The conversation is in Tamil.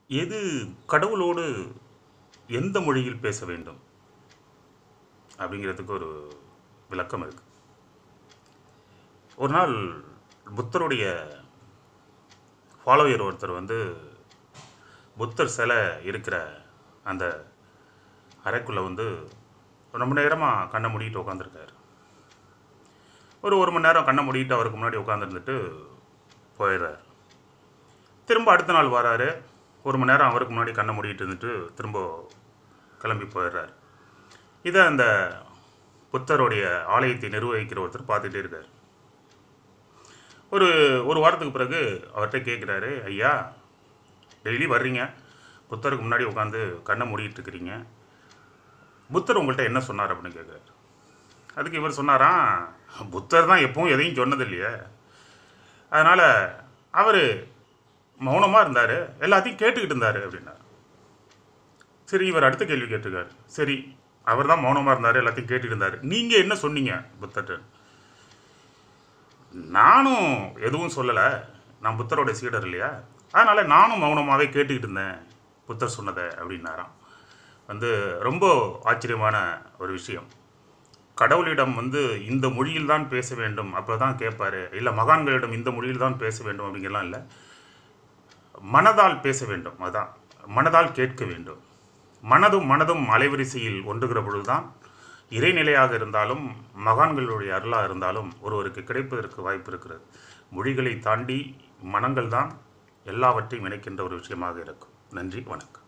எது கடவுளோடு எந்த மொழியில் பேச வேண்டும் அப்படிங்கிறதுக்கு ஒரு விளக்கம் இருக்கு ஒரு நாள் புத்தருடைய ஃபாலோயர் ஒருத்தர் வந்து புத்தர் சிலை இருக்கிற அந்த அறைக்குள்ளே வந்து ரொம்ப நேரமாக கண்ணை மூடிட்டு உட்காந்துருக்காரு ஒரு ஒரு மணி நேரம் கண்ணை மூடிட்டு அவருக்கு முன்னாடி உட்காந்துருந்துட்டு போயிடுறாரு திரும்ப அடுத்த நாள் வராரு ஒரு மணி நேரம் அவருக்கு முன்னாடி கண்ணை மூடிட்டு இருந்துட்டு திரும்ப கிளம்பி போயிடுறாரு இதை அந்த புத்தருடைய ஆலயத்தை நிர்வகிக்கிற ஒருத்தர் பார்த்துட்டே இருக்கார் ஒரு ஒரு வாரத்துக்கு பிறகு அவர்கிட்ட கேட்குறாரு ஐயா டெய்லி வர்றீங்க புத்தருக்கு முன்னாடி உட்காந்து கண்ணை மூடிட்டு இருக்கிறீங்க புத்தர் உங்கள்கிட்ட என்ன சொன்னார் அப்படின்னு கேட்குறாரு அதுக்கு இவர் சொன்னாராம் புத்தர் தான் எப்பவும் எதையும் சொன்னது இல்லையே அதனால் அவர் மௌனமாக இருந்தார் எல்லாத்தையும் கேட்டுக்கிட்டு இருந்தார் அப்படின்னார் சரி இவர் அடுத்த கேள்வி கேட்டிருக்காரு சரி அவர் தான் மௌனமாக இருந்தார் எல்லாத்தையும் கேட்டுட்டு இருந்தார் நீங்கள் என்ன சொன்னீங்க புத்தர்கிட்ட நானும் எதுவும் சொல்லலை நான் புத்தரோட சீடர் இல்லையா அதனால் நானும் மௌனமாகவே கேட்டுக்கிட்டு இருந்தேன் புத்தர் சொன்னதை அப்படின்னாராம் வந்து ரொம்ப ஆச்சரியமான ஒரு விஷயம் கடவுளிடம் வந்து இந்த மொழியில் தான் பேச வேண்டும் அப்போ தான் கேட்பாரு இல்லை மகான்களிடம் இந்த மொழியில் தான் பேச வேண்டும் அப்படிங்கலாம் இல்லை மனதால் பேச வேண்டும் அதான் மனதால் கேட்க வேண்டும் மனதும் மனதும் அலைவரிசையில் ஒன்றுகிற பொழுதுதான் இறைநிலையாக இருந்தாலும் மகான்களுடைய அருளாக இருந்தாலும் ஒருவருக்கு கிடைப்பதற்கு வாய்ப்பு இருக்கிறது மொழிகளை தாண்டி மனங்கள் தான் எல்லாவற்றையும் இணைக்கின்ற ஒரு விஷயமாக இருக்கும் நன்றி வணக்கம்